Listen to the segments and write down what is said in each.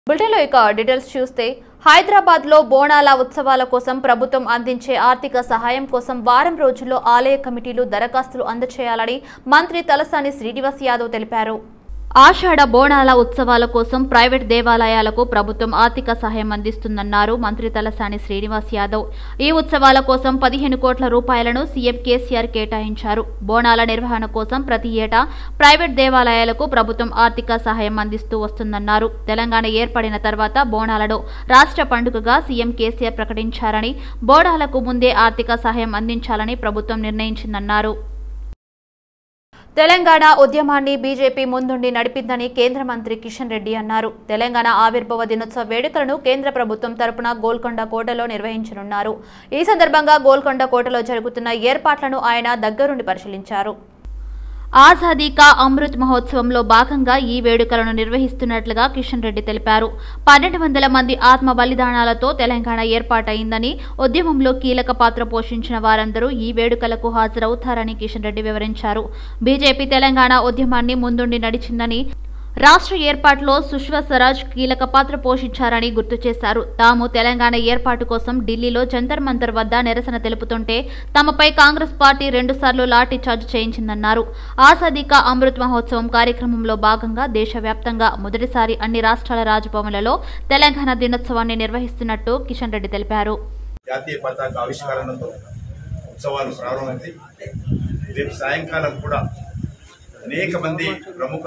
బులెటిన్లో ఇక డీటెయిల్స్ చూస్తే హైదరాబాద్ లో బోనాల ఉత్సవాల కోసం ప్రభుత్వం అందించే ఆర్థిక సహాయం కోసం వారం రోజుల్లో ఆలయ కమిటీలు దరఖాస్తులు అందజేయాలని మంత్రి తలసాని శ్రీనివాస్ యాదవ్ తెలిపారు ఆషాఢ బోనాల ఉత్సవాల కోసం ప్రైవేట్ దేవాలయాలకు ప్రభుత్వం ఆర్థిక సహాయం అందిస్తుందన్నారు మంత్రి తలసాని శ్రీనివాస్ యాదవ్ ఈ ఉత్సవాల కోసం పదిహేను కోట్ల రూపాయలను సీఎం కేసీఆర్ కేటాయించారు బోనాల నిర్వహణ కోసం ప్రతి ఏటా ప్రైవేట్ దేవాలయాలకు ప్రభుత్వం ఆర్థిక సహాయం అందిస్తూ వస్తుందన్నారు తెలంగాణ ఏర్పడిన తర్వాత బోనాలను రాష్ట్ర పండుగగా సీఎం కేసీఆర్ ప్రకటించారని బోనాలకు ముందే ఆర్థిక సహాయం అందించాలని ప్రభుత్వం నిర్ణయించిందన్నారు తెలంగాణ ఉద్యమాన్ని బీజేపీ ముందుండి నడిపిందని కేంద్ర మంత్రి కిషన్ రెడ్డి అన్నారు తెలంగాణ ఆవిర్భావ దినోత్సవ వేడుకలను కేంద్ర ప్రభుత్వం తరపున గోల్కొండ కోటలో నిర్వహించనున్నారు ఈ సందర్భంగా గోల్కొండ కోటలో జరుగుతున్న ఏర్పాట్లను ఆయన దగ్గరుండి పరిశీలించారు ఆజాదీ కా అమృత్ మహోత్సవంలో భాగంగా ఈ వేడుకలను నిర్వహిస్తున్నట్లుగా కిషన్ రెడ్డి తెలిపారు పన్నెండు వందల మంది ఆత్మ బలిదానాలతో తెలంగాణ ఏర్పాటైందని ఉద్యమంలో కీలక పాత్ర పోషించిన వారందరూ ఈ వేడుకలకు హాజరవుతారని కిషన్ రెడ్డి వివరించారు బీజేపీ తెలంగాణ ఉద్యమాన్ని ముందుండి నడిచిందని రాష్ట్ర ఏర్పాటులో సుష్మా స్వరాజ్ కీలక పాత్ర పోషించారని గుర్తు చేశారు తాము తెలంగాణ ఏర్పాటు కోసం ఢిల్లీలో జంతర్ మంతర్ వద్ద నిరసన తెలుపుతుంటే తమపై కాంగ్రెస్ పార్టీ రెండుసార్లు లాఠీ చార్జ్ చేయించిందన్నారు ఆజాదీ కా అమృత్ మహోత్సవం కార్యక్రమంలో భాగంగా దేశవ్యాప్తంగా మొదటిసారి అన్ని రాష్ట్రాల రాజభవన్లలో తెలంగాణ దినోత్సవాన్ని నిర్వహిస్తున్నట్టు కిషన్ రెడ్డి తెలిపారు జాతీయ పతాక ఆవిష్కరణతో ఉత్సవాలు ప్రారంభమైంది రేపు సాయంకాలం కూడా అనేక మంది ప్రముఖ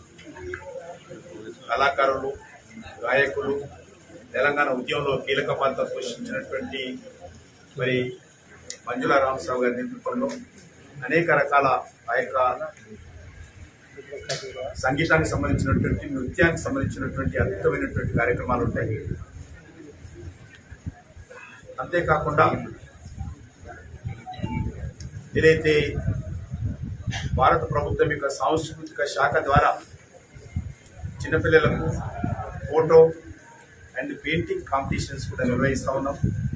కళాకారులు గాయకులు తెలంగాణ ఉద్యమంలో కీలక పాత్ర పోషించినటువంటి మరి మంజుల రామస్వామి గారి నేతృత్వంలో అనేక రకాల ఆ యొక్క సంగీతానికి సంబంధించినటువంటి నృత్యానికి సంబంధించినటువంటి అద్భుతమైనటువంటి కార్యక్రమాలు ఉంటాయి అంతేకాకుండా ఏదైతే భారత ప్రభుత్వం యొక్క సాంస్కృతిక శాఖ ద్వారా చిన్నపిల్లలకు ఫోటో అండ్ పెయింటింగ్ కాంపిటీషన్స్ కూడా నిర్వహిస్తా ఉన్నాం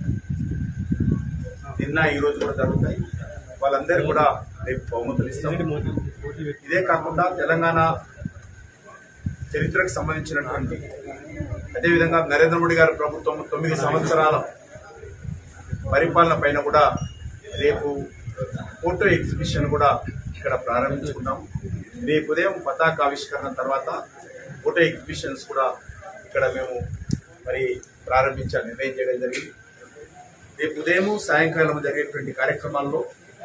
నిన్న ఈ రోజు కూడా జరుగుతాయి వాళ్ళందరూ కూడా రేపు బహుమతులు ఇస్తాం ఇదే కాకుండా తెలంగాణ చరిత్రకు సంబంధించినటువంటి అదేవిధంగా నరేంద్ర మోడీ గారి ప్రభుత్వం తొమ్మిది సంవత్సరాల పరిపాలన పైన కూడా రేపు ఫోటో ఎగ్జిబిషన్ కూడా ఇక్కడ ప్రారంభించుకున్నాం రేపు ఉదయం పతాక ఆవిష్కరణ తర్వాత ఫోటో ఎగ్జిబిషన్స్ కూడా ఇక్కడ మేము మరి ప్రారంభించాలి నిర్ణయం చేయడం జరిగింది రేపు ఉదయం సాయంకాలం జరిగేటువంటి కార్యక్రమాల్లో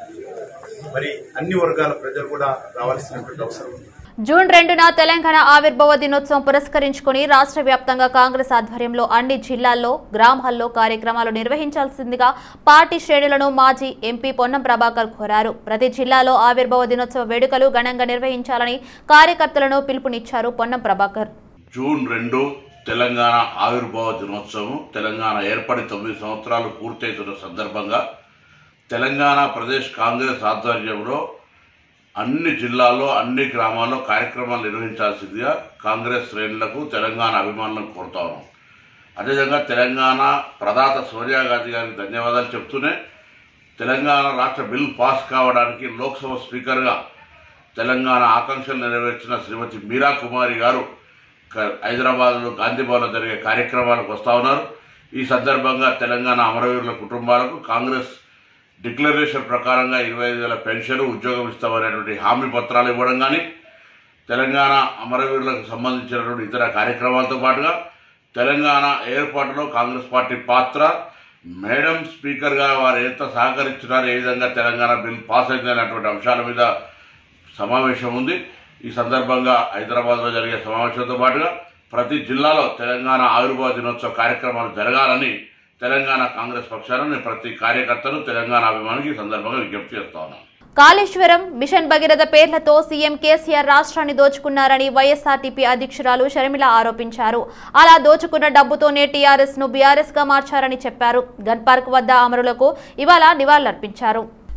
మరి అన్ని వర్గాల ప్రజలు కూడా రావాల్సినటువంటి అవసరం ఉంది జూన్ రెండున తెలంగాణ ఆవిర్భావ దినోత్సవం పురస్కరించుకుని రాష్ట్ర వ్యాప్తంగా కాంగ్రెస్ ఆధ్వర్యంలో అన్ని జిల్లాల్లో గ్రామాల్లో కార్యక్రమాలు నిర్వహించాల్సిందిగా పార్టీ శ్రేణులను మాజీ ఎంపీ పొన్నం ప్రభాకర్ కోరారు ప్రతి జిల్లాలో ఆవిర్భావ దినోత్సవ వేడుకలు ఘనంగా నిర్వహించాలని కార్యకర్తలను పిలుపునిచ్చారు పొన్నం ప్రభాకర్ జూన్ రెండు తెలంగాణ ఆవిర్భావ దినోత్సవం తెలంగాణ ఏర్పడి తొమ్మిది సంవత్సరాలు పూర్తవుతున్న సందర్భంగా తెలంగాణ ప్రదేశ్ కాంగ్రెస్ ఆధ్వర్యంలో అన్ని జిల్లాల్లో అన్ని గ్రామాల్లో కార్యక్రమాలు నిర్వహించాల్సిందిగా కాంగ్రెస్ శ్రేణులకు తెలంగాణ అభిమానులను కోరుతా ఉన్నాం అదేవిధంగా తెలంగాణ ప్రదాత సోనియా గాంధీ గారికి ధన్యవాదాలు చెప్తూనే తెలంగాణ రాష్ట్ర బిల్ పాస్ కావడానికి లోక్సభ స్పీకర్గా తెలంగాణ ఆకాంక్షలు నెరవేర్చిన శ్రీమతి మీరా కుమారి గారు క- హైదరాబాద్లో గాంధీ భవన్లో జరిగే కార్యక్రమాలకు వస్తా ఉన్నారు ఈ సందర్భంగా తెలంగాణ అమరవీరుల కుటుంబాలకు కాంగ్రెస్ డిక్లరేషన్ ప్రకారంగా ఇరవై ఐదు వేల పెన్షన్ ఉద్యోగం ఇస్తామనేటువంటి హామీ పత్రాలు ఇవ్వడం కానీ తెలంగాణ అమరవీరులకు సంబంధించినటువంటి ఇతర కార్యక్రమాలతో పాటుగా తెలంగాణ ఏర్పాటులో కాంగ్రెస్ పార్టీ పాత్ర మేడం స్పీకర్గా వారు ఎంత సహకరించినారు ఏ విధంగా తెలంగాణ బిల్ పాస్ అయింది అనేటువంటి అంశాల మీద సమావేశం ఉంది ఈ సందర్భంగా హైదరాబాద్లో జరిగే సమావేశంతో పాటుగా ప్రతి జిల్లాలో తెలంగాణ ఆవిర్భావ దినోత్సవ కార్యక్రమాలు జరగాలని తెలంగాణ కాంగ్రెస్ పక్షాన నేను ప్రతి కార్యకర్తను తెలంగాణ అభిమానికి ఈ సందర్భంగా విజ్ఞప్తి చేస్తా ఉన్నాను కాళేశ్వరం మిషన్ భగీరథ పేర్లతో సీఎం కేసీఆర్ రాష్ట్రాన్ని దోచుకున్నారని వైఎస్ఆర్టీపీ అధ్యక్షురాలు షర్మిల ఆరోపించారు అలా దోచుకున్న డబ్బుతోనే టీఆర్ఎస్ ను బీఆర్ఎస్ గా మార్చారని చెప్పారు గన్ పార్క్ వద్ద అమరులకు ఇవాళ నివాళులర్పించారు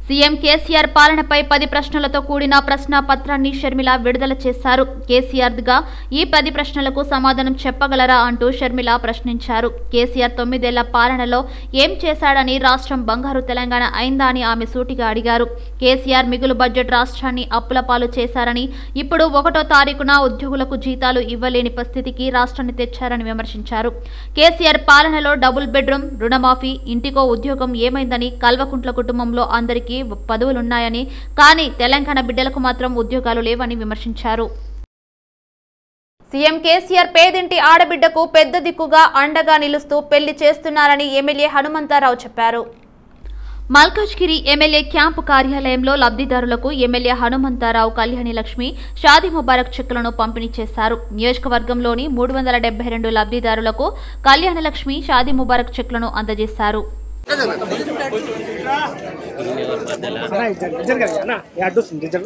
సీఎం కేసీఆర్ పాలనపై పది ప్రశ్నలతో కూడిన ప్రశ్న పత్రాన్ని షర్మిల విడుదల చేశారు కేసీఆర్గా ఈ పది ప్రశ్నలకు సమాధానం చెప్పగలరా అంటూ షర్మిల ప్రశ్నించారు కేసీఆర్ తొమ్మిదేళ్ల పాలనలో ఏం చేశాడని రాష్ట్రం బంగారు తెలంగాణ అయిందా అని ఆమె సూటిగా అడిగారు కేసీఆర్ మిగులు బడ్జెట్ రాష్ట్రాన్ని అప్పుల పాలు చేశారని ఇప్పుడు ఒకటో తారీఖున ఉద్యోగులకు జీతాలు ఇవ్వలేని పరిస్థితికి రాష్ట్రాన్ని తెచ్చారని విమర్శించారు కేసీఆర్ పాలనలో డబుల్ బెడ్రూమ్ రుణమాఫీ ఇంటికో ఉద్యోగం ఏమైందని కల్వకుంట్ల కుటుంబంలో అందరికీ పదవులున్నాయని కానీ తెలంగాణ బిడ్డలకు మాత్రం ఉద్యోగాలు లేవని విమర్శించారు సీఎం కేసీఆర్ పేదింటి ఆడబిడ్డకు పెద్ద దిక్కుగా అండగా నిలుస్తూ పెళ్లి చేస్తున్నారని ఎమ్మెల్యే హనుమంతారావు చెప్పారు మల్కాజ్గిరి ఎమ్మెల్యే క్యాంపు కార్యాలయంలో లబ్ధిదారులకు ఎమ్మెల్యే హనుమంతారావు కళ్యాణి లక్ష్మి షాదీ ముబారక్ చెక్కులను పంపిణీ చేశారు నియోజకవర్గంలోని మూడు వందల డెబ్బై రెండు లబ్ధిదారులకు కళ్యాణ లక్ష్మి షాదీ ముబారక్ చెక్కులను అందజేశారు జరగాలి అన్న అడ్డు వస్తుంది జరుగు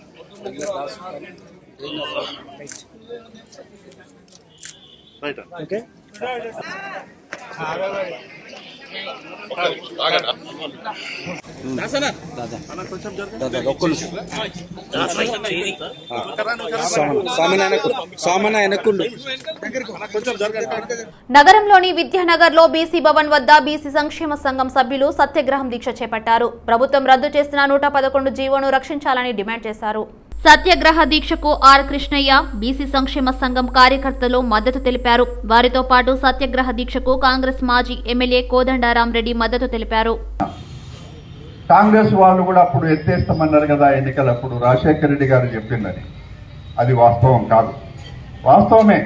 ఓకే సామాన్ ఆయనకు సామాన్ ఆయనకుండు నగరంలోని విద్యానగర్లో బీసీ భవన్ వద్ద బీసీ సంక్షేమ సంఘం సభ్యులు సత్యాగ్రహం దీక్ష చేపట్టారు ప్రభుత్వం రద్దు చేసిన నూట పదకొండు జీవోను రక్షించాలని డిమాండ్ చేశారు సత్యాగ్రహ దీక్షకు ఆర్ కృష్ణయ్య బీసీ సంక్షేమ సంఘం కార్యకర్తలు మద్దతు తెలిపారు వారితో పాటు సత్యాగ్రహ దీక్షకు కాంగ్రెస్ మాజీ ఎమ్మెల్యే కోదండారాం రెడ్డి మద్దతు తెలిపారు కాంగ్రెస్ వాళ్ళు కూడా అప్పుడు ఎత్తేస్తామన్నారు కదా ఎన్నికలప్పుడు రాజశేఖర రెడ్డి గారు చెప్పిందని అది వాస్తవం కాదు వాస్తవమే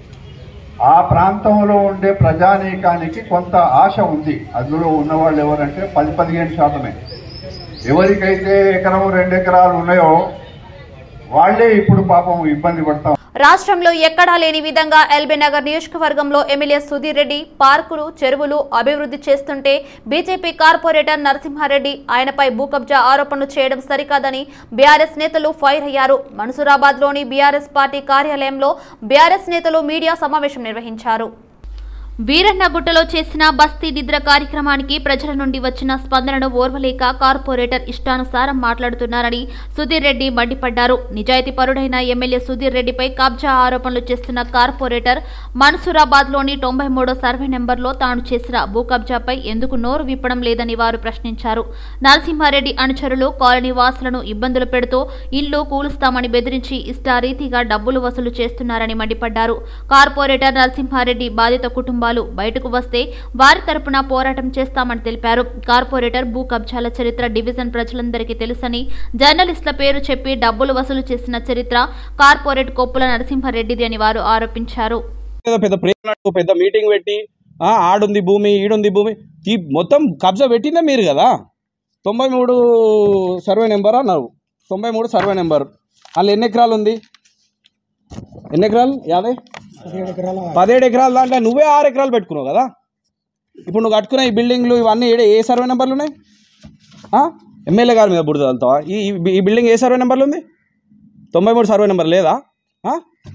ఆ ప్రాంతంలో ఉండే ప్రజానీకానికి కొంత ఆశ ఉంది అందులో ఉన్నవాళ్ళు ఎవరంటే పది పదిహేను శాతమే ఎవరికైతే ఎకరం రెండు ఎకరాలు ఉన్నాయో వాళ్ళే ఇప్పుడు పాపం ఇబ్బంది పడతాం రాష్ట్రంలో ఎక్కడా లేని విధంగా ఎల్బీ నగర్ నియోజకవర్గంలో ఎమ్మెల్యే సుధీర్ రెడ్డి పార్కులు చెరువులు అభివృద్ధి చేస్తుంటే బీజేపీ కార్పొరేటర్ నరసింహారెడ్డి ఆయనపై భూ కబ్జా ఆరోపణలు చేయడం సరికాదని బీఆర్ఎస్ నేతలు ఫైర్ అయ్యారు మన్సూరాబాద్లోని బీఆర్ఎస్ పార్టీ కార్యాలయంలో బీఆర్ఎస్ నేతలు మీడియా సమావేశం నిర్వహించారు వీరన్నగుట్టలో చేసిన బస్తీ నిద్ర కార్యక్రమానికి ప్రజల నుండి వచ్చిన స్పందనను ఓర్వలేక కార్పొరేటర్ ఇష్టానుసారం మాట్లాడుతున్నారని సుధీర్ రెడ్డి మండిపడ్డారు నిజాయితీ పరుడైన ఎమ్మెల్యే సుధీర్ రెడ్డిపై కబ్జా ఆరోపణలు చేస్తున్న కార్పొరేటర్ మన్సూరాబాద్లోని తొంభై మూడో సర్వే నెంబర్లో తాను చేసిన భూ కబ్జాపై ఎందుకు నోరు విప్పడం లేదని వారు ప్రశ్నించారు నరసింహారెడ్డి అనుచరులు కాలనీ వాసులను ఇబ్బందులు పెడుతూ ఇల్లు కూలుస్తామని బెదిరించి ఇష్టారీతిగా డబ్బులు వసూలు చేస్తున్నారని మండిపడ్డారు కార్పొరేటర్ నరసింహారెడ్డి బాధిత కుటుంబాలు బయటకు వస్తే వారి తరపున పోరాటం చేస్తామని తెలిపారు కార్పొరేటర్ భూ కబ్జాల చరిత్ర డివిజన్ ప్రజలందరికీ తెలుసని జర్నలిస్టుల పేరు చెప్పి డబ్బులు వసూలు చేసిన చరిత్ర కార్పొరేట్ కొప్పుల నరసింహారెడ్డిది అని వారు ఆరోపించారు ఏదో పెద్ద ప్రేమ పెద్ద మీటింగ్ పెట్టి ఆ, ఆడుంది భూమి ఈడుంది భూమి ఈ మొత్తం కబ్జా పెట్టిందే మీరు కదా తొంభై మూడు సర్వే నెంబర్ అన్నారు తొంభై మూడు సర్వే నెంబర్ వాళ్ళు ఎన్ని ఎకరాలు ఉంది ఎన్ని ఎకరాలు యాభై పదిహేడు ఎకరాలు దాంట్లో నువ్వే ఆరు ఎకరాలు పెట్టుకున్నావు కదా ఇప్పుడు నువ్వు కట్టుకున్న ఈ బిల్డింగ్లు ఇవన్నీ ఏడే ఏ సర్వే నెంబర్లు ఉన్నాయి ఆ? ఎమ్మెల్యే గారి మీద బుడద వెళ్తావా ఈ ఈ- ఈ బిల్డింగ్ ఏ సర్వే నెంబర్లు ఉంది తొంభై మూడు సర్వే నెంబర్ లేదా ఆ?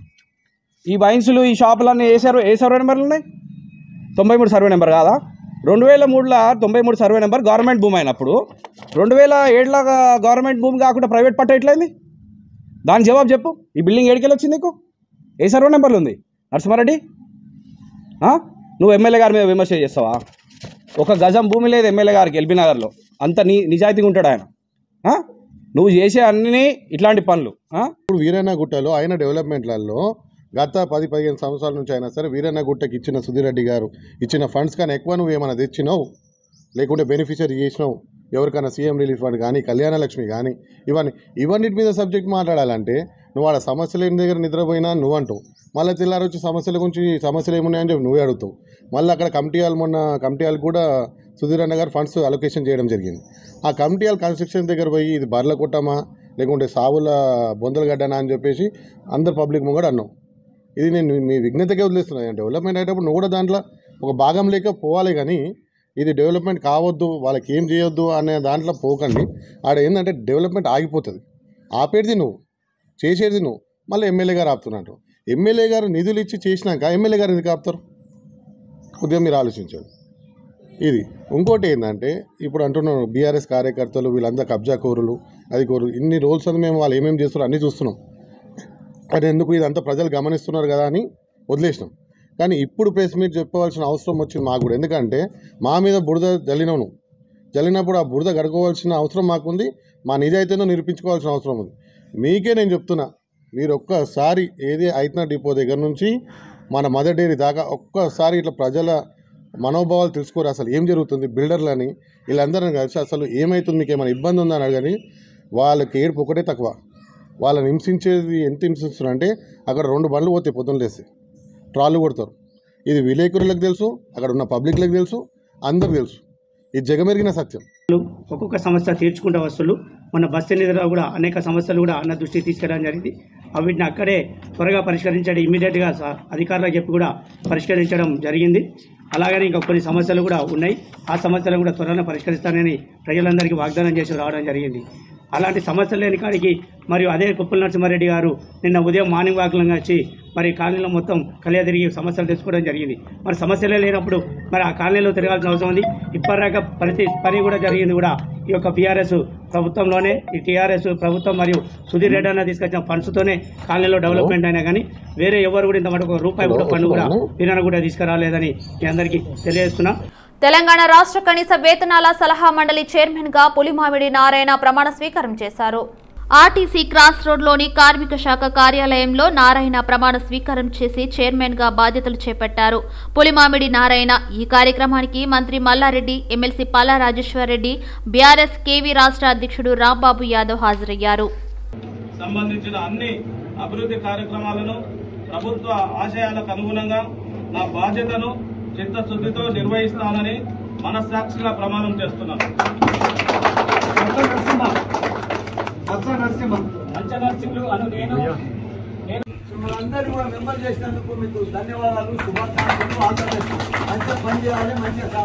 ఈ వైన్స్లు ఈ షాపులన్నీ ఏ సర్వే ఏ సర్వే నెంబర్లు ఉన్నాయి తొంభై మూడు సర్వే నెంబర్ కాదా రెండు వేల మూడులో తొంభై మూడు సర్వే నెంబర్ గవర్నమెంట్ భూమి అయినప్పుడు రెండు వేల ఏడులో గవర్నమెంట్ భూమి కాకుండా ప్రైవేట్ పట్ట ఎట్లయింది దానికి జవాబు చెప్పు ఈ బిల్డింగ్ ఏడికెళ్ళి వచ్చింది నీకు ఏ సర్వే నెంబర్లు ఉంది నరసింహారెడ్డి ఆ? నువ్వు ఎమ్మెల్యే గారి మీద విమర్శ చేస్తావా ఒక గజం భూమి లేదు ఎమ్మెల్యే గారికి ఎల్బీ నగర్లో అంత నీ నిజాయితీగా ఉంటాడు ఆయన ఆ? నువ్వు చేసే అన్ని ఇట్లాంటి పనులు ఆ? ఇప్పుడు వీరన్న గుట్టలో ఆయన డెవలప్మెంట్లలో గత పది పదిహేను సంవత్సరాల నుంచి అయినా సరే వీరన్న గుట్టకి ఇచ్చిన సుధీర్ రెడ్డి గారు ఇచ్చిన ఫండ్స్ కానీ ఎక్కువ నువ్వు ఏమైనా తెచ్చినావు లేకుంటే బెనిఫిషియరీ చేసినావు ఎవరికైనా సీఎం రిలీఫ్ ఫండ్ కానీ కళ్యాణ లక్ష్మి కానీ ఇవన్నీ ఇవన్నిటి మీద సబ్జెక్ట్ మాట్లాడాలంటే నువ్వు ఆడ సమస్యలు లేని దగ్గర నిద్రపోయినా నువ్వు అంటావు మళ్ళీ తెల్లారి వచ్చి సమస్యల గురించి సమస్యలు ఏమున్నాయని చెప్పి నువ్వే అడుగుతావు మళ్ళీ అక్కడ కమిటీ హాల్ మొన్న కమిటీ హాల్ కూడా సుధీర్ అన్న గారు ఫండ్స్ అలొకేషన్ చేయడం జరిగింది ఆ కమిటీ హాల్ కన్స్ట్రక్షన్ దగ్గర పోయి ఇది బర్ల కొట్టమా లేకుంటే సావుల బొందలు గడ్డనా అని చెప్పేసి అందరు పబ్లిక్ ముంగడ అన్నావు ఇది నేను మీ విఘ్నతకే వదిలేస్తున్నాను డెవలప్మెంట్ అయ్యేటప్పుడు నువ్వు కూడా దాంట్లో ఒక భాగం లేక పోవాలి కానీ ఇది డెవలప్మెంట్ కావద్దు వాళ్ళకి ఏం చేయొద్దు అనే దాంట్లో పోకండి ఆడ ఏంటంటే డెవలప్మెంట్ ఆగిపోతుంది ఆపేది నువ్వు చేసేది నువ్వు మళ్ళీ ఎమ్మెల్యే గారు ఆపుతున్నట్టు ఎమ్మెల్యే గారు నిధులు ఇచ్చి చేసినాక ఎమ్మెల్యే గారు ఎందుకు ఆపుతారు కొద్దిగా మీరు ఆలోచించండి ఇది ఇంకోటి ఏంటంటే ఇప్పుడు అంటున్నాను బీఆర్ఎస్ కార్యకర్తలు వీళ్ళందరూ కబ్జా కోరులు అది కోరు ఇన్ని రోల్స్ అని మేము వాళ్ళు ఏమేమి చేస్తున్నారో అన్నీ చూస్తున్నాం కానీ ఎందుకు ఇదంతా ప్రజలు గమనిస్తున్నారు కదా అని వదిలేసినాం కానీ ఇప్పుడు ప్రెస్ మీట్ చెప్పవలసిన అవసరం వచ్చింది మాకు కూడా ఎందుకంటే మా మీద బురద జల్లినాను జల్లినప్పుడు ఆ బురద గడుకోవాల్సిన అవసరం మాకుంది మా నిజాయితీను నిరూపించుకోవాల్సిన అవసరం ఉంది మీకే నేను చెప్తున్నా మీరు ఒక్కసారి ఏది ఐతనా డిపో దగ్గర నుంచి మన మదర్ డైరీ దాకా ఒక్కసారి ఇట్లా ప్రజల మనోభావాలు తెలుసుకోరు అసలు ఏం జరుగుతుంది బిల్డర్లని వీళ్ళందరిని కలిసి అసలు ఏమవుతుంది మీకు ఏమైనా ఇబ్బంది ఉందని అడగని వాళ్ళకి ఏడుపు ఒకటే తక్కువ వాళ్ళని హింసించేది ఎంత హింసిస్తున్నారు అంటే అక్కడ రెండు బండ్లు పోతాయి పొద్దున్న లేసి ట్రాలు కొడతారు ఇది విలేకరులకు తెలుసు అక్కడ ఉన్న పబ్లిక్లకు తెలుసు అందరికి తెలుసు ఇది జగమెరిగిన సత్యం ఒక్కొక్క సమస్య తీర్చుకుంటూ వస్తువులు మన బస్ నిధులు కూడా అనేక సమస్యలు కూడా అన్న దృష్టికి తీసుకురావడం జరిగింది అవి వీటిని అక్కడే త్వరగా పరిష్కరించడం ఇమీడియట్గా స- అధికారులకు చెప్పి కూడా పరిష్కరించడం జరిగింది అలాగనే ఇంకా కొన్ని సమస్యలు కూడా ఉన్నాయి ఆ సమస్యలు కూడా త్వరగా పరిష్కరిస్తానని ప్రజలందరికీ వాగ్దానం చేసి రావడం జరిగింది అలాంటి సమస్యలు లేని కాడికి మరియు అదే కుప్పల నరసింహారెడ్డి గారు నిన్న ఉదయం మార్నింగ్ వాక్లంగా వచ్చి మరి కాలనీలో మొత్తం కలియ తిరిగి సమస్యలు తెచ్చుకోవడం జరిగింది మరి సమస్యలే లేనప్పుడు మరి ఆ కాలనీలో తిరగాల్సిన అవసరం ఉంది ఇప్పటిదాకా ప్రతి పని కూడా జరిగింది కూడా ఈ యొక్క బీఆర్ఎస్ ప్రభుత్వంలోనే ఈ టీఆర్ఎస్ ప్రభుత్వం మరియు సుధీర్ రెడ్డి అన్న తీసుకొచ్చిన ఫండ్స్తోనే కాలనీలో డెవలప్మెంట్ అయినా కానీ వేరే ఎవరు కూడా ఇంత మటుకు ఒక రూపాయి కూడా పన్ను కూడా పిల్లలు కూడా తీసుకురాలేదని మీ అందరికీ తెలియజేస్తున్నా తెలంగాణ రాష్ట్ర కనీస వేతనాల సలహా మండలి చైర్మన్ గా పులిమామిడి నారాయణ ప్రమాణ స్వీకారం చేశారు ఆర్టీసీ క్రాస్ రోడ్లోని కార్మిక శాఖ కార్యాలయంలో నారాయణ ప్రమాణ స్వీకారం చేసి చైర్మన్ గా బాధ్యతలు చేపట్టారు పులిమామిడి నారాయణ ఈ కార్యక్రమానికి మంత్రి Malla Reddy MLC Palla Rajeshwara Reddy BRS KV రాష్ట్ర అధ్యక్షుడు రాంబాబు యాదవ్ హాజరయ్యారు సంబంధించిన అన్ని అభివృద్ధి కార్యక్రమాలను ప్రభుత్వ ఆశయాలకు అనుగుణంగా నా బాధ్యతను చిత్తశుద్ధితో నిర్వహిస్తానని మనస్సాక్షిగా ప్రమాణం చేస్తున్నాను అందరూ కూడా మెంబర్ చేసినందుకు మీకు ధన్యవాదాలు శుభాకాంక్షలు ఆల్ ద బెస్ట్ మంచిగా పని చేయాలి మంచిగా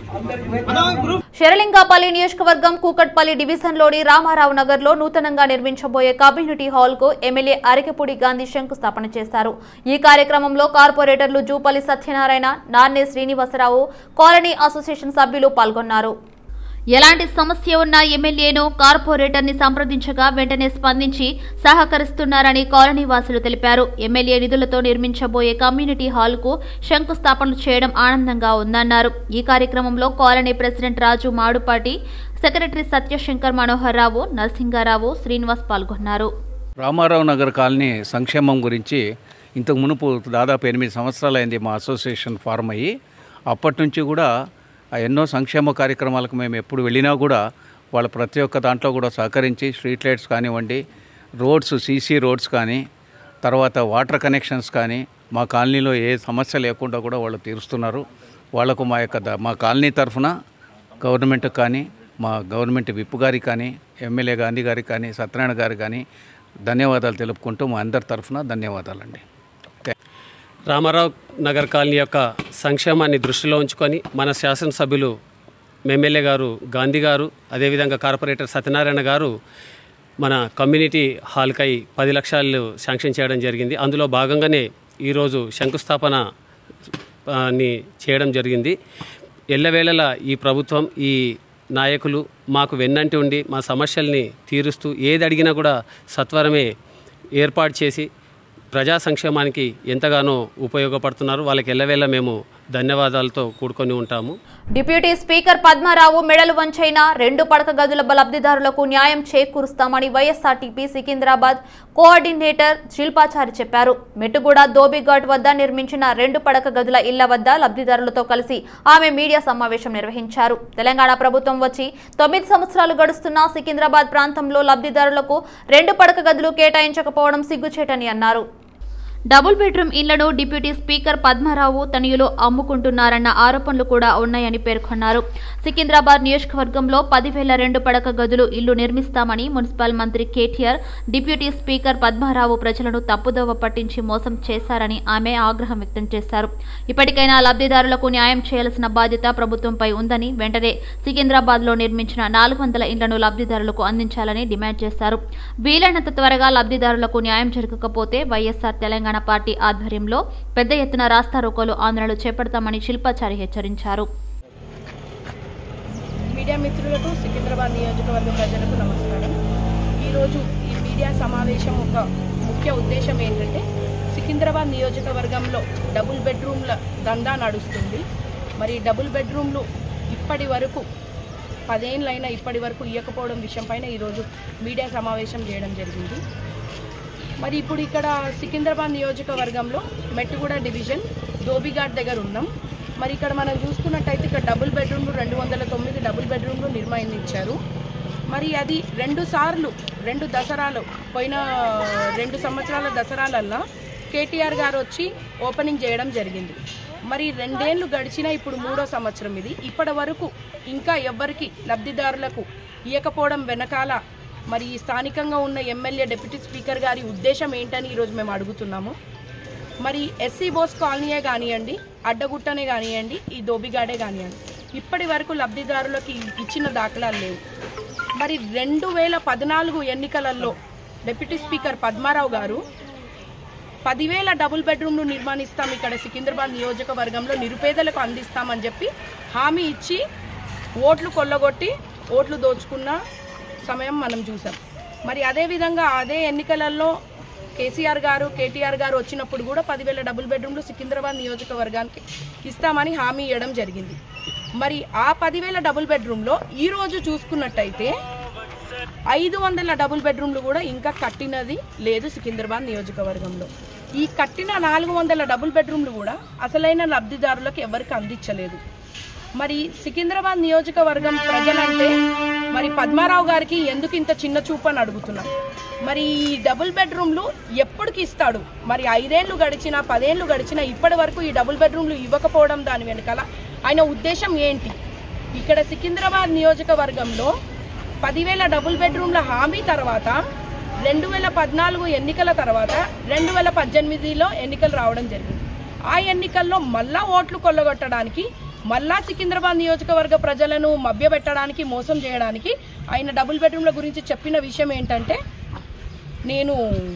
అందరికీ శరలింగాపల్లి నియోజకవర్గం కూకట్పల్లి డివిజన్లోని రామారావు నగర్లో నూతనంగా నిర్మించబోయే కమ్యూనిటీ హాల్కు ఎమ్మెల్యే అరికెపూడి గాంధీ శంకుస్థాపన చేశారు ఈ కార్యక్రమంలో కార్పొరేటర్లు జూపల్లి సత్యనారాయణ నాన్నే శ్రీనివాసరావు కాలనీ అసోసియేషన్ సభ్యులు పాల్గొన్నారు ఎలాంటి సమస్య ఉన్నా ఎమ్మెల్యేను కార్పొరేటర్ని సంప్రదించగా వెంటనే స్పందించి సహకరిస్తున్నారని కాలనీ వాసులు తెలిపారు ఎమ్మెల్యే నిధులతో నిర్మించబోయే కమ్యూనిటీ హాల్కు శంకుస్థాపనలు చేయడం ఆనందంగా ఉందన్నారు ఈ కార్యక్రమంలో colony president Raju Madupati secretary Satyashankar Manohar Rao Narasinga Rao Srinivas పాల్గొన్నారు రామారావు నగర్ కాలనీ సంక్షేమం గురించి ఇంతకు మునుపు దాదాపు ఎనిమిది సంవత్సరాలైంది మా అసోసియేషన్ ఫార్మ్ అయ్యి అప్పటి నుంచి కూడా ఆ ఎన్నో సంక్షేమ కార్యక్రమాలకు మేము ఎప్పుడు వెళ్ళినా కూడా వాళ్ళ ప్రతి ఒక్క దాంట్లో కూడా సహకరించి స్ట్రీట్ లైట్స్ కానివ్వండి రోడ్స్ సీసీ రోడ్స్ కానీ తర్వాత వాటర్ కనెక్షన్స్ కానీ మా కాలనీలో ఏ సమస్య లేకుండా కూడా వాళ్ళు తీరుస్తున్నారు వాళ్లకు మా యొక్క ద- మా కాలనీ తరఫున గవర్నమెంట్ కానీ మా గవర్నమెంట్ విప్ గారికి కానీ ఎమ్మెల్యే గాంధీ గారికి కానీ సత్యనారాయణ గారికి కానీ ధన్యవాదాలు తెలుపుకుంటూ మా అందరి తరఫున ధన్యవాదాలండి రామారావు నగర్ కాలనీ యొక్క సంక్షేమాన్ని దృష్టిలో ఉంచుకొని మన శాసనసభ్యులు ఎమ్మెల్యే గారు గాంధీ గారు అదేవిధంగా కార్పొరేటర్ సత్యనారాయణ గారు మన కమ్యూనిటీ హాల్కై పది లక్షలు శాంక్షన్ చేయడం జరిగింది అందులో భాగంగానే ఈరోజు శంకుస్థాపన ఆ, ని చేయడం జరిగింది ఎల్లవేళలా ఈ ప్రభుత్వం ఈ నాయకులు మాకు వెన్నంటి ఉండి మా సమస్యల్ని తీరుస్తూ ఏది అడిగినా కూడా సత్వరమే ఏర్పాటు చేసి ప్రజా సంక్షేమానికి ఎంతగానో ఉపయోగపడుతున్నారు వాళ్ళకి ఎల్లవేళ మేము ధన్యవాదాలతో కూడుకొని ఉంటాము డిప్యూటీ స్పీకర్ పద్మారావు మెడలు వంచైన రెండు పడక గదుల లబ్ధిదారులకు న్యాయం చేకూరుస్తామని వైఎస్ఆర్టీపీ సికింద్రాబాద్ కోఆర్డినేటర్ శిల్పాచారి చెప్పారు మెట్టుగూడ దోబిఘాట్ వద్ద నిర్మించిన రెండు పడక గదుల ఇళ్ల వద్ద లబ్ధిదారులతో కలిసి ఆమె మీడియా సమావేశం నిర్వహించారు తెలంగాణ ప్రభుత్వం వచ్చి తొమ్మిది సంవత్సరాలు గడుస్తున్నా సికింద్రాబాద్ ప్రాంతంలో లబ్ధిదారులకు రెండు పడక గదులు కేటాయించకపోవడం సిగ్గుచేటని అన్నారు డబుల్ బెడ్రూమ్ ఇళ్లను డిప్యూటీ స్పీకర్ పద్మారావు తనయులు అమ్ముకుంటున్నారన్న ఆరోపణలు కూడా ఉన్నాయని పేర్కొన్నారు సికింద్రాబాద్ నియోజకవర్గంలో పదివేల రెండు పడక గదులు ఇల్లు నిర్మిస్తామని మున్సిపల్ మంత్రి కేటీఆర్ డిప్యూటీ స్పీకర్ పద్మారావు ప్రజలను తప్పుదోవ పట్టించి మోసం చేశారని ఆమె ఆగ్రహం వ్యక్తం చేశారు ఇప్పటికైనా లబ్ధిదారులకు న్యాయం చేయాల్సిన బాధ్యత ప్రభుత్వంపై ఉందని వెంటనే సికింద్రాబాద్లో నిర్మించిన నాలుగు వందల ఇళ్లను లబ్ధిదారులకు అందించాలని డిమాండ్ చేశారు వీలైనంత త్వరగా లబ్ధిదారులకు న్యాయం జరగకపోతే వైఎస్ఆర్ తెలంగాణ పార్టీ ఆధ్వర్యంలో పెద్ద ఎత్తున రాస్తారోకోలు ఆందోళనలు చేపడతామని శిల్పాచారి హెచ్చరించారు మీడియా మిత్రులకు సికింద్రాబాద్ నియోజకవర్గ ప్రజలకు నమస్కారం ఈరోజు ఈ మీడియా సమావేశం ఒక ముఖ్య ఉద్దేశం ఏంటంటే సికింద్రాబాద్ నియోజకవర్గంలో డబుల్ బెడ్రూమ్ల దందా నడుస్తుంది మరి డబుల్ బెడ్రూమ్లు ఇప్పటి వరకు పదేళ్ళైనా ఇప్పటి వరకు ఇవ్వకపోవడం విషయంపైన ఈరోజు మీడియా సమావేశం చేయడం జరిగింది మరి ఇప్పుడు ఇక్కడ సికింద్రాబాద్ నియోజకవర్గంలో మెట్టుగూడ డివిజన్ దోబిఘాట్ దగ్గర ఉన్నాం మరి ఇక్కడ మనం చూసుకున్నట్టయితే ఇక్కడ డబుల్ బెడ్రూమ్లు రెండు వందల తొమ్మిది డబుల్ బెడ్రూమ్లు నిర్మించారు మరి అది రెండు సార్లు రెండు దసరాలు పోయిన రెండు సంవత్సరాల దసరాలల్లా కేటీఆర్ గారు వచ్చి ఓపెనింగ్ చేయడం జరిగింది మరి రెండేళ్లు గడిచినా ఇప్పుడు మూడో సంవత్సరం ఇది ఇప్పటి వరకు ఇంకా ఎవ్వరికి లబ్ధిదారులకు ఇవ్వకపోవడం వెనకాల మరి ఈ స్థానికంగా ఉన్న ఎమ్మెల్యే డిప్యూటీ స్పీకర్ గారి ఉద్దేశం ఏంటని ఈరోజు మేము అడుగుతున్నాము మరి ఎస్సీ బోస్ కాలనీయే కానివ్వండి అడ్డగుట్టనే కానివ్వండి ఈ దోబిగాడే కానివ్వండి ఇప్పటి వరకు లబ్ధిదారులకు ఇచ్చిన దాఖలాలు లేవు మరి రెండు వేల పద్నాలుగు ఎన్నికలలో డిప్యూటీ స్పీకర్ పద్మారావు గారు పదివేల డబుల్ బెడ్రూమ్లు నిర్మాణిస్తాం ఇక్కడ సికింద్రాబాద్ నియోజకవర్గంలో నిరుపేదలకు అందిస్తామని చెప్పి హామీ ఇచ్చి ఓట్లు కొల్లగొట్టి ఓట్లు దోచుకున్న సమయం మనం చూసాం మరి అదేవిధంగా అదే ఎన్నికలలో కేసీఆర్ గారు కేటీఆర్ గారు వచ్చినప్పుడు కూడా పదివేల డబుల్ బెడ్రూమ్లు సికింద్రాబాద్ నియోజకవర్గానికి ఇస్తామని హామీ ఇవ్వడం జరిగింది మరి ఆ పదివేల డబుల్ బెడ్రూమ్లో ఈ రోజు చూసుకున్నట్టయితే ఐదు వందల డబుల్ బెడ్రూమ్లు కూడా ఇంకా కట్టినది లేదు సికింద్రాబాద్ నియోజకవర్గంలో ఈ కట్టిన నాలుగు వందల డబుల్ బెడ్రూమ్లు కూడా అసలైన లబ్ధిదారులకు ఎవరికి అందించలేదు మరి సికింద్రాబాద్ నియోజకవర్గం ప్రజలంటే మరి పద్మారావు గారికి ఎందుకు ఇంత చిన్న చూపు అని అడుగుతున్నాం మరి ఈ డబుల్ బెడ్రూమ్లు ఎప్పటికి ఇస్తాడు మరి ఐదేళ్లు గడిచినా పదేళ్లు గడిచినా ఇప్పటి వరకు ఈ డబుల్ బెడ్రూమ్లు ఇవ్వకపోవడం దాని వెనకాల ఆయన ఉద్దేశం ఏంటి ఇక్కడ సికింద్రాబాద్ నియోజకవర్గంలో పదివేల డబుల్ బెడ్రూమ్ల హామీ తర్వాత రెండు వేల పద్నాలుగు ఎన్నికల తర్వాత రెండు వేల పద్దెనిమిదిలో ఎన్నికలు రావడం జరిగింది ఆ ఎన్నికల్లో మళ్ళా ఓట్లు కొల్లగొట్టడానికి మళ్ళా సికింద్రాబాద్ నియోజకవర్గ ప్రజలను మభ్యపెట్టడానికి మోసం చేయడానికి ఆయన డబుల్ బెడ్రూమ్ల గురించి చెప్పిన విషయం ఏంటంటే నేను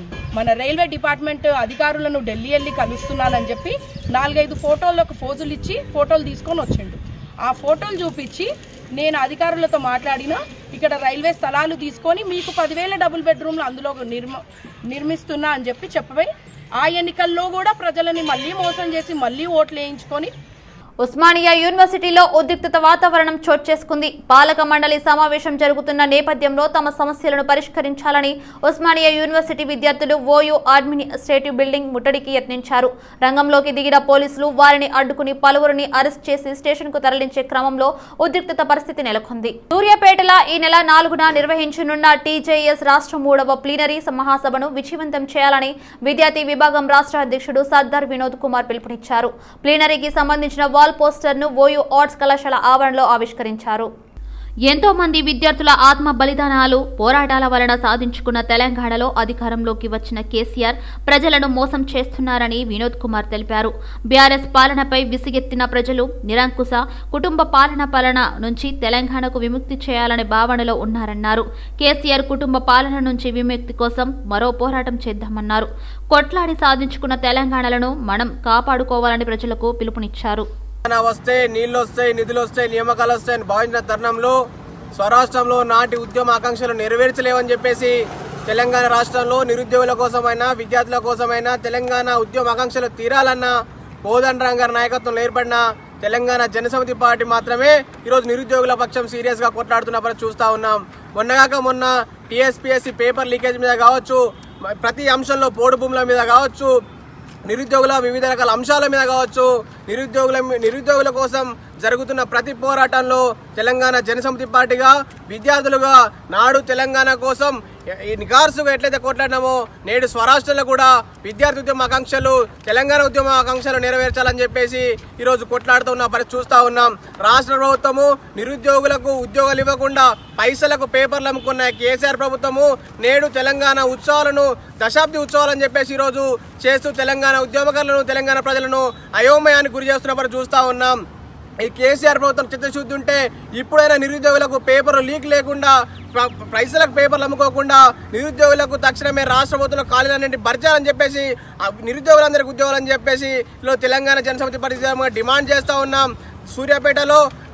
మన రైల్వే డిపార్ట్మెంట్ అధికారులను ఢిల్లీ వెళ్ళి కలుస్తున్నానని చెప్పి నాలుగైదు ఫోటోలకు ఫోజులు ఇచ్చి ఫోటోలు తీసుకొని వచ్చిండు ఆ ఫోటోలు చూపించి నేను అధికారులతో మాట్లాడిన ఇక్కడ రైల్వే స్థలాలు తీసుకొని మీకు పదివేల డబుల్ బెడ్రూమ్లు అందులో నిర్మ నిర్మిస్తున్నా అని చెప్పి చెప్పబోయి ఆ ఎన్నికల్లో కూడా ప్రజలని మళ్ళీ మోసం చేసి మళ్ళీ ఓట్లు వేయించుకొని ఉస్మానియా యూనివర్సిటీలో ఉద్రిక్తత వాతావరణం చోటు చేసుకుంది పాలక మండలి సమావేశం జరుగుతున్న నేపథ్యంలో తమ సమస్యలను పరిష్కరించాలని ఉస్మానియా యూనివర్సిటీ విద్యార్థులు ఓయూ అడ్మినిస్ట్రేటివ్ బిల్డింగ్ ముట్టడికి యత్నించారు రంగంలోకి దిగిన పోలీసులు వారిని అడ్డుకుని పలువురిని అరెస్ట్ చేసి స్టేషన్కు తరలించే క్రమంలో ఉద్రిక్తత పరిస్థితి నెలకొంది సూర్యాపేటలో ఈ నెల నాలుగున నిర్వహించనున్న టీజేఎస్ రాష్ట్ర మూడవ ప్లీనరీ మహాసభను విజయవంతం చేయాలని విద్యార్థి విభాగం రాష్ట్ర అధ్యక్షుడు సర్దార్ వినోద్ కుమార్ పిలుపునిచ్చారు ప్లీనరీకి సంబంధించిన వాల్ పోస్టర్ను ఓయూ ఆర్ట్స్ కళాశాల ఆవరణలో ఆవిష్కరించారు ఎంతో మంది విద్యార్థుల ఆత్మ బలిదానాలు పోరాటాల వలన సాధించుకున్న తెలంగాణలో అధికారంలోకి వచ్చిన కేసీఆర్ ప్రజలను మోసం చేస్తున్నారని వినోద్ కుమార్ తెలిపారు బీఆర్ఎస్ పాలనపై విసిగెత్తిన ప్రజలు నిరంకుశ కుటుంబ పాలన పాలన నుంచి తెలంగాణకు విముక్తి చేయాలనే భావనలో ఉన్నారన్నారు కేసీఆర్ కుటుంబ పాలన నుంచి విముక్తి కోసం మరో పోరాటం చేద్దామన్నారు కొట్లాడి సాధించుకున్న తెలంగాణలను మనం కాపాడుకోవాలని ప్రజలకు పిలుపునిచ్చారు తెలంగాణ వస్తే నీళ్లు వస్తాయి నిధులు వస్తాయి నియామకాలు వస్తాయని భావించిన తరుణంలో స్వరాష్ట్రంలో నాటి ఉద్యమ ఆకాంక్షలు నెరవేర్చలేవని చెప్పేసి తెలంగాణ రాష్ట్రంలో నిరుద్యోగుల కోసమైనా విద్యార్థుల కోసమైనా తెలంగాణ ఉద్యమ ఆకాంక్షలు తీరాలన్న కోదండరాం గారి నాయకత్వంలో ఏర్పడిన తెలంగాణ జనసమితి పార్టీ మాత్రమే ఈరోజు నిరుద్యోగుల పక్షం సీరియస్ గా కొట్లాడుతున్న పరిస్థితి చూస్తా ఉన్నాం మొన్నగాక మొన్న టీఎస్పీఎస్సీ పేపర్ లీకేజ్ మీద కావచ్చు ప్రతి అంశంలో పోడు భూముల మీద కావచ్చు నిరుద్యోగుల వివిధ రకాల అంశాల మీద కావచ్చు నిరుద్యోగుల నిరుద్యోగుల కోసం జరుగుతున్న ప్రతి పోరాటంలో తెలంగాణ జనసమితి పార్టీగా విద్యార్థులుగా నాడు తెలంగాణ కోసం ఈ నిగార్సుగా ఎట్లయితే కొట్లాడినామో నేడు స్వరాష్ట్రంలో కూడా విద్యార్థి ఉద్యమ ఆకాంక్షలు తెలంగాణ ఉద్యమ ఆకాంక్షలు నెరవేర్చాలని చెప్పేసి ఈరోజు కొట్లాడుతున్న పరిస్థితి చూస్తూ ఉన్నాం రాష్ట్ర ప్రభుత్వము నిరుద్యోగులకు ఉద్యోగాలు ఇవ్వకుండా పైసలకు పేపర్లు అమ్ముకున్న కేసీఆర్ ప్రభుత్వము నేడు తెలంగాణ ఉత్సవాలను దశాబ్ది ఉత్సవాలని చెప్పేసి ఈరోజు చేస్తూ తెలంగాణ ఉద్యమకారులను తెలంగాణ ప్రజలను అయోమయానికి గురి చేస్తున్న పరిస్థితి చూస్తూ ఉన్నాం ఈ కేసీఆర్ ప్రభుత్వం చిత్తశుద్ధి ఉంటే ఇప్పుడైనా నిరుద్యోగులకు పేపర్ లీక్ లేకుండా ప్ర- పైసలకు పేపర్లు అమ్ముకోకుండా నిరుద్యోగులకు తక్షణమే రాష్ట్ర ప్రభుత్వంలో ఖాళీలన్నింటి భర్చాలని చెప్పేసి ఆ నిరుద్యోగులందరికీ ఉద్యోగాలని చెప్పేసి ఈరోజు తెలంగాణ జనసమితి పరిశ్రమ డిమాండ్ చేస్తూ ఉన్నాం సూర్యాపేటలో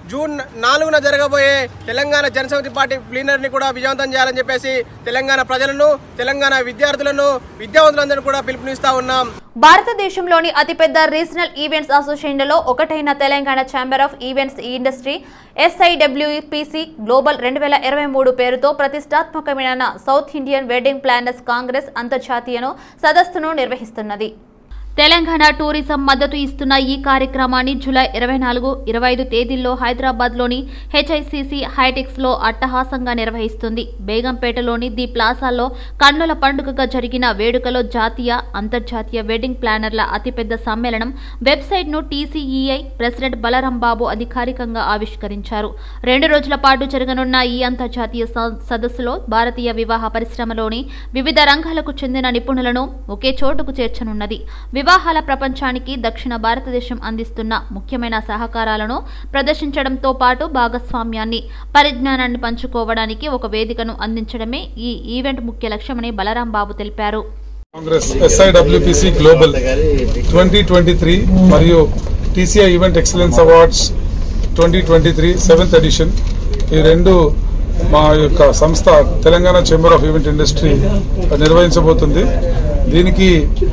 జూన్ నాలుగున జరగబోయే తెలంగాణ జనసమితి పార్టీ ప్లీనర్ని కూడా విజయవంతం చేయాలని చెప్పేసి తెలంగాణ ప్రజలను తెలంగాణ విద్యార్థులను విద్యావంతులందరూ కూడా పిలుపునిస్తా ఉన్నాం భారతదేశంలోని అతిపెద్ద రీజనల్ ఈవెంట్స్ అసోసియేషన్లలో ఒకటైన Telangana chamber of events industry SIWPC global రెండు వేల ఇరవై మూడు పేరుతో ప్రతిష్టాత్మకమైన south Indian wedding planners congress అంతర్జాతీయను సదస్సును నిర్వహిస్తున్నది తెలంగాణ టూరిజం మద్దతు ఇస్తున్న ఈ కార్యక్రమాన్ని జూలై ఇరవై నాలుగు ఇరవై ఐదు తేదీల్లో హైదరాబాద్లోని హెచ్ఐసిసి హైటెక్స్లో అట్టహాసంగా నిర్వహిస్తుంది బేగంపేటలోని ది ప్లాజాలో కన్నుల పండుగగా జరిగిన వేడుకలో జాతీయ అంతర్జాతీయ వెడ్డింగ్ ప్లానర్ల అతిపెద్ద సమ్మేళనం వెబ్సైట్ను టీసీఈఐ ప్రెసిడెంట్ బలరాం బాబు అధికారికంగా ఆవిష్కరించారు రెండు రోజుల పాటు జరగనున్న ఈ అంతర్జాతీయ స- సదస్సులో భారతీయ వివాహ పరిశ్రమలోని వివిధ రంగాలకు చెందిన నిపుణులను ఒకే చోటుకు చేర్చనున్నది వివాహాల ప్రపంచానికి దక్షిణ భారతదేశం అందిస్తున్న ముఖ్యమైన సహకారాలను ప్రదర్శించడంతో పాటు భాగస్వామ్యాన్ని పరిజ్ఞానాన్ని పంచుకోవడానికి ఒక వేదికను అందించడమే ఈ ఈవెంట్ ముఖ్య లక్ష్యమని బలరాం బాబు తెలిపారు congress SIWPC global twenty twenty three మరియు TCI event excellence awards twenty twenty three seventh edition ఈ రెండు మా యొక్క సంస్థ Telangana chamber of event industry నిర్వహించబోతుంది దీనికి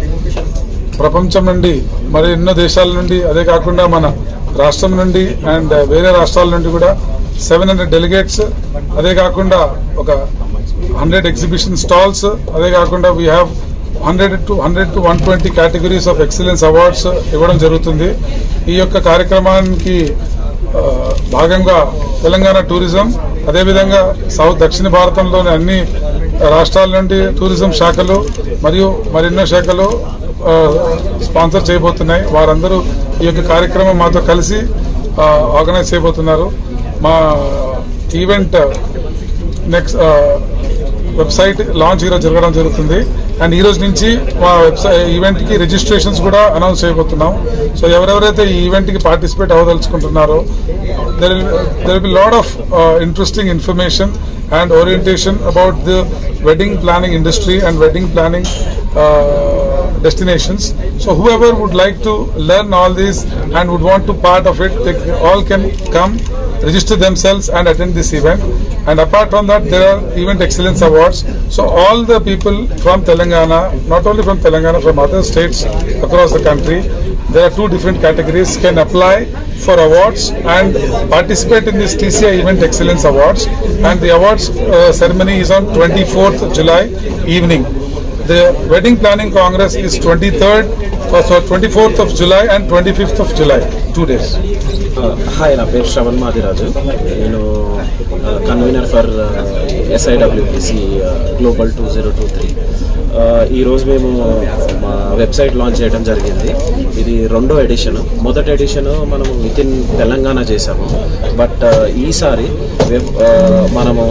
ప్రపంచం నుండి మరి ఎన్నో దేశాల నుండి అదే కాకుండా మన రాష్ట్రం నుండి అండ్ వేరే రాష్ట్రాల నుండి కూడా సెవెన్ హండ్రెడ్ డెలిగేట్స్ అదే కాకుండా ఒక హండ్రెడ్ ఎగ్జిబిషన్ స్టాల్స్ అదే కాకుండా we have hundred to hundred to one twenty categories of excellence awards ఇవ్వడం జరుగుతుంది ఈ యొక్క కార్యక్రమానికి ఆ, భాగంగా తెలంగాణ టూరిజం అదేవిధంగా సౌత్ దక్షిణ భారతంలోని అన్ని రాష్ట్రాల నుండి టూరిజం శాఖలు మరియు మరెన్నో శాఖలు ఆ, స్పాన్సర్ చేయబోతున్నాయి వారందరూ ఈ యొక్క కార్యక్రమం మాతో కలిసి ఆ, ఆర్గనైజ్ చేయబోతున్నారు మా ఈవెంట్ నెక్స్ట్ వెబ్సైట్ లాంచ్ ఈరోజు జరగడం జరుగుతుంది అండ్ ఈ రోజు నుంచి మా వెబ్సైట్ ఈవెంట్ కి రిజిస్ట్రేషన్స్ కూడా అనౌన్స్ చేయబోతున్నాం సో ఎవరెవరైతే ఈ ఈవెంట్ కి పార్టిసిపేట్ అవ్వదలుచుకుంటున్నారో there there be lot of interesting information and orientation about the wedding planning industry and wedding planning destinations. So whoever would like to learn all these and would want to part of it, they all can come, register themselves and attend this event. And apart from that, there are event excellence awards. So all the people from Telangana, not only from Telangana, from other states across the country, there are two different categories can apply for awards and participate in this TCI Event Excellence Awards. And the awards uh, ceremony is on 24th July evening. The Wedding Planning Congress is 23rd, uh, so 24th of July and 25th of July, two days. Hi నా పేరు శ్రవణ్ మాదిరాజు నేను convener for SIWPC global two zero two three ఈరోజు మేము మా website launch చేయడం జరిగింది ఇది రెండో ఎడిషన్ మొదటి ఎడిషన్ మనము విత్ ఇన్ తెలంగాణ చేసాము బట్ ఈసారి వెబ్ మనము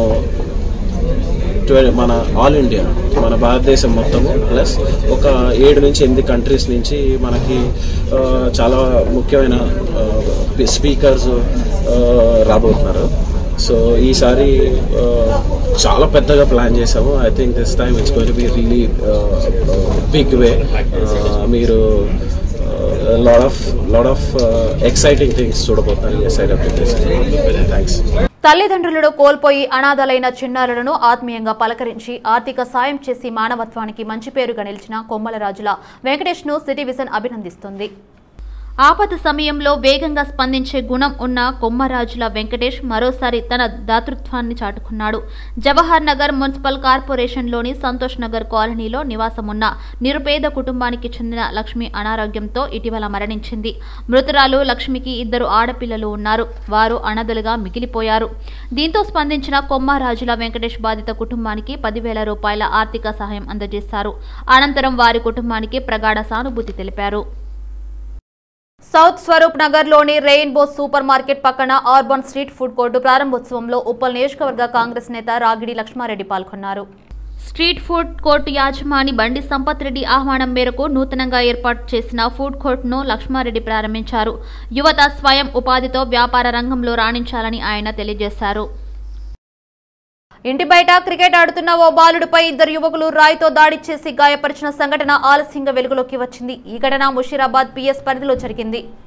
ట్వె- మన ఆల్ ఇండియా మన భారతదేశం మొత్తము ప్లస్ ఒక ఏడు నుంచి ఎనిమిది కంట్రీస్ నుంచి మనకి ఆ, చాలా ముఖ్యమైన స్పీకర్స్ రాబోతున్నారు సో ఈసారి ఆ, చాలా పెద్దగా ప్లాన్ చేసాము I think this time it's going be really big way మీరు lot of lot of exciting things చూడబోతున్నారు ఈ సైడ్ థ్యాంక్స్ తల్లిదండ్రులను కోల్పోయి అనాథలైన చిన్నారులను ఆత్మీయంగా పలకరించి ఆర్థిక సాయం చేసి మానవత్వానికి మంచి పేరుగా నిలిచిన కొమ్మలరాజుల వెంకటేష్ను సిటీ విజన్ అభినందిస్తుంది ఆపద సమయంలో వేగంగా స్పందించే గుణం ఉన్న కొమ్మరాజుల వెంకటేష్ మరోసారి తన దాతృత్వాన్ని చాటుకున్నాడు జవహర్ నగర్ మున్సిపల్ కార్పొరేషన్లోని సంతోష్ నగర్ కాలనీలో నివాసమున్న నిరుపేద కుటుంబానికి చెందిన లక్ష్మి అనారోగ్యంతో ఇటీవల మరణించింది మృతురాలు లక్ష్మికి ఇద్దరు ఆడపిల్లలు ఉన్నారు వారు అనాథలుగా మిగిలిపోయారు దీంతో స్పందించిన కొమ్మరాజుల వెంకటేష్ బాధిత కుటుంబానికి పదివేల రూపాయల ఆర్థిక సహాయం అందజేశారు అనంతరం వారి కుటుంబానికి ప్రగాఢ సానుభూతి తెలిపారు సౌత్ స్వరూప్ నగర్ లోని రెయిన్బో సూపర్ మార్కెట్ పక్కన ఆర్బన్ స్ట్రీట్ ఫుడ్ కోర్టు ప్రారంభోత్సవంలో ఉప్పల్ నియోజకవర్గ కాంగ్రెస్ నేత రాగిడి లక్ష్మారెడ్డి పాల్గొన్నారు స్ట్రీట్ ఫుడ్ కోర్టు యాజమాని బండి సంపత్ రెడ్డి ఆహ్వానం మేరకు నూతనంగా ఏర్పాటు చేసిన ఫుడ్ కోర్టును లక్ష్మారెడ్డి ప్రారంభించారు యువత స్వయం ఉపాధితో వ్యాపార రంగంలో రాణించాలని ఆయన తెలియజేశారు ఇంటి బయట క్రికెట్ ఆడుతున్న ఓ బాలుడిపై ఇద్దరు యువకులు రాయితో దాడి చేసి గాయపరిచిన సంఘటన ఆలస్యంగా వెలుగులోకి వచ్చింది ఈ ఘటన ముషీరాబాద్ పిఎస్ పరిధిలో జరిగింది